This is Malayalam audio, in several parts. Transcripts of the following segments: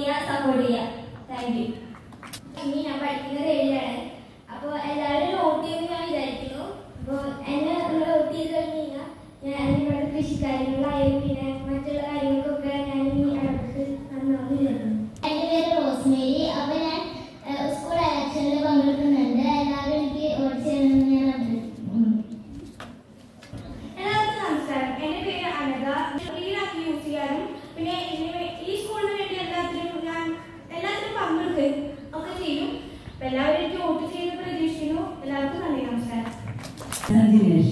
ചെയ്യുക സപ്പോർട്ട് ചെയ്യുക താങ്ക് യു ഇനി ഞാൻ പഠിക്കുന്നത് ഏഴിലാണ് അപ്പോൾ എല്ലാവരും നോട്ട് ചെയ്യുമെന്ന് ഞാൻ വിചാരിക്കുന്നു അപ്പോൾ എന്നെ നിങ്ങൾ നോട്ട് ചെയ്ത് കഴിഞ്ഞ് കഴിഞ്ഞാൽ ഞാൻ ഇവിടെ കൃഷിക്കാര്യങ്ങളായും പിന്നെ മറ്റുള്ള കാര്യങ്ങൾക്കൊക്കെ ഞാൻ ഈ ഇടപെട്ട് നന്നാവും വിചാരിക്കുന്നു എൻ്റെ പേര് റോസ്മേരി അപ്പോൾ ഞാൻ ഏഹ്, സ്കൂൾ ഇലക്ഷനിൽ പങ്കെടുക്കുന്നുണ്ട് എല്ലാവരും എനിക്ക് വോട്ട് ചെയ്യണമെന്ന് ഞാൻ അഭ്യർത്ഥിക്കുന്നു എല്ലാവർക്കും നമസ്കാരം എൻ്റെ പേര് അനഘ റീലാക്കി യൂസ് ചെയ്യാനും പിന്നെ ഇതിന് വേ- ഈ സ്കൂളിന് വേണ്ടി എല്ലാത്തിനും ഞാൻ എല്ലാത്തിനും പങ്കെടുക്കുകയും ഒക്കെ ചെയ്യും അപ്പൊ എല്ലാവരും എനിക്ക് വോട്ട് ചെയ്ത് പ്രതീക്ഷിക്കുന്നു എല്ലാവർക്കും നന്ദി നമസ്കാരം ദിനേഷ്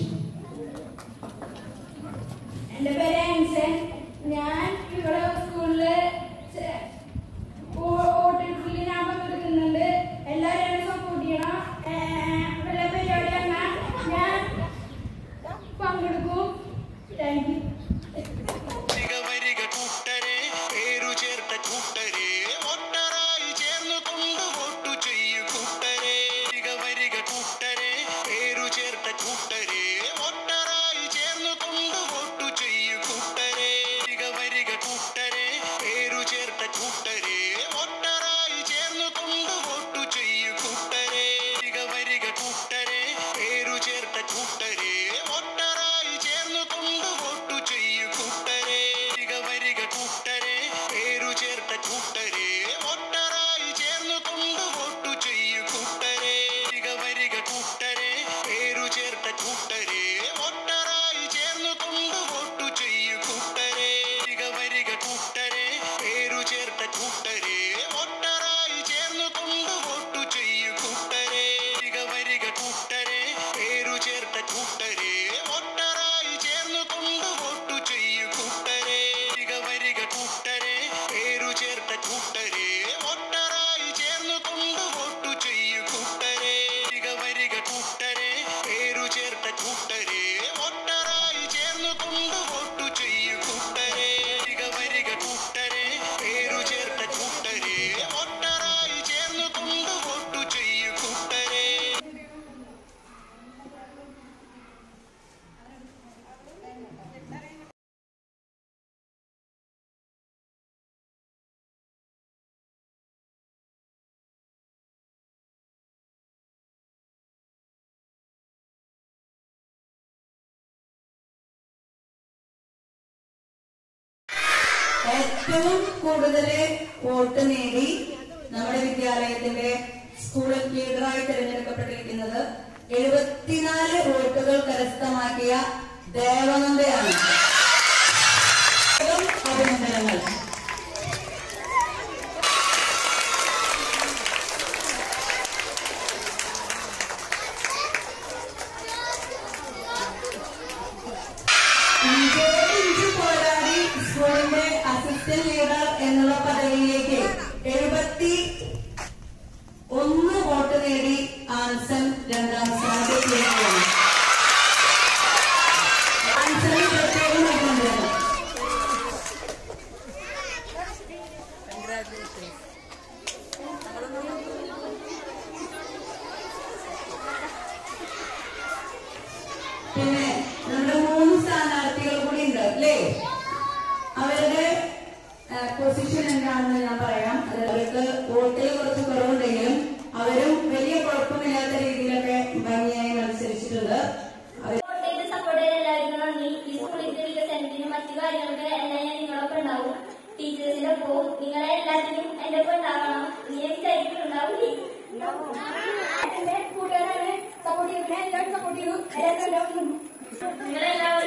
എൻ്റെ പേര് ആൻസൻ ഞാൻ ഇവിടെ സ്കൂളില് ചെ- വോ- വോട്ടെടുപ്പിൽ ഞാൻ പങ്കെടുക്കുന്നുണ്ട് എല്ലാവരും എന്നെ സപ്പോർട്ട് ചെയ്യണം ഏഹ് വല്ല പരിപാടി വന്നാൽ ഞാൻ പങ്കെടുക്കും താങ്ക് യു വരിക വരിക കൂട്ടരെ പേരു ചേർത്ത കൂട്ടരെ ഒട്ടറായി ചേർന്നു കൊണ്ട് വോട്ടു ചെയ്യു കൂട്ടരെ വരിക വരിക കൂട്ടരെ പേരു ചേർത്ത കൂട്ടരെ ഒട്ടറായി ചേർന്നു കൊണ്ട് വോട്ടു ചെയ്യു കൂട്ടരെ വരിക വരിക കൂട്ടരെ പേരു ചേർത്ത കൂട്ടരെ ഒട്ടറായി ചേർന്നു കൊണ്ട് വോട്ടു ചെയ്യു കൂട്ടരെ വരിക വരിക കൂട്ടരെ പേരു ചേർത്ത കൂട്ടരെ ഒട്ടറായി ചേർന്നു കൊണ്ട് വോട്ടു ചെയ്യു കൂട്ടരെ വരിക വരിക കൂട്ടരെ പേരു ചേർത്ത കൂട്ടരെ ഒട്ടറായി ചേർന്നു കൊണ്ട് വോട്ടു ചെയ്യു കൂട്ടരെ വരിക വരിക കൂട്ടരെ പേരു ചേർത്ത കൂട്ടരെ ഒട്ടറായി ചേർന്നു കൊണ്ട് വോട്ടു ചെയ്യു കൂട്ടരെ വരിക വരിക കൂട്ടരെ പേരു ചേർത്ത കൂട്ടരെ ഒട്ടറായി ചേർന്നു കൊണ്ട് വോട്ടു ചെയ്യു കൂട്ടരെ വരിക വരിക കൂട്ടരെ പേരു ചേർത്ത കൂട്ടരെ ഒട്ടറായി ചേർന്നു കൊണ്ട് വോട്ടു ചെയ്യു കൂട്ടരെ വരിക വരിക കൂട്ടരെ പേരു ചേർത്ത കൂട്ടരെ ഒട്ടറായി ചേർന്നു കൊണ്ട് വോട്ടു ചെയ്യു കൂട്ടരെ വരിക വരിക കൂട്ടരെ പേരു ചേർത്ത കൂട്ടരെ ഒട്ടറായി ചേർന്നു കൊണ്ട് വോട്ടു ചെയ്യു കൂട്ടരെ വരിക വരിക കൂട്ടരെ പേരു ചേർത്ത കൂട്ടരെ ഒട്ടറായി ചേർന്നു കൊണ്ട് വോട്ടു ചെയ്യു കൂട്ടരെ ഏറ്റവും കൂടുതൽ വോട്ട് നേടി നമ്മുടെ വിദ്യാലയത്തിന്റെ സ്കൂൾ ലീഡറായി തിരഞ്ഞെടുക്കപ്പെട്ടിരിക്കുന്നത് എഴുപത്തിനാല് വോട്ടുകൾ കരസ്ഥമാക്കിയ ദേവനന്ദയാണ് അഭിനന്ദനങ്ങൾ ഇഞ്ച് പോരാടി സ്കൂളിന്റെ അസിസ്റ്റന്റ് ലീഡർ എന്നുള്ള പദവിയിലേക്ക് എഴുപത്തി ഒന്ന് വോട്ട് നേടി ആൻസൺ രണ്ടാം സ്ഥാനത്തെത്തിയിരിക്കുകയാണ് ആൻസണിന് പ്രത്യേകം അഭിനന്ദനം പിന്നെ നമ്മുടെ മൂന്ന് സ്ഥാനാർത്ഥികൾ കൂടി ഉണ്ട് അല്ലേ അവരുടെ പൊസിഷൻ എന്താണെന്ന് ഞാൻ പറയാം അത് അവർക്ക് വോട്ടിൽ കുറച്ച് കുറവുണ്ടെങ്കിലും അവരും വലിയ കുഴപ്പമില്ലാത്ത രീതിയിലൊക്കെ ഭംഗിയായി മത്സരിച്ചിട്ടുണ്ട് അവർ സപ്പോർട്ട് ചെയ്ത് സപ്പോർട്ട് ചെയ്ത് എല്ലാവർക്കും നന്ദി ഈ സ്കൂളിന്റെ വികസനത്തിനും മറ്റു കാര്യങ്ങൾക്ക് എല്ലാം ഞാൻ നിങ്ങളൊപ്പം ഉണ്ടാവും ടീച്ചേഴ്സിന്റെ ഒപ്പവും നിങ്ങളെ എല്ലാത്തിനും എന്റെ ഒപ്പം ഉണ്ടാവണം നീ വിചാരിക്കുന്നുണ്ടാവില്ലേ എന്റെ കൂട്ടുകാരാണ് സപ്പോർട്ട് ചെയ്യുന്നത് എല്ലാവരും സപ്പോർട്ട് ചെയ്തു എല്ലാവരും നിങ്ങളെല്ലാവരും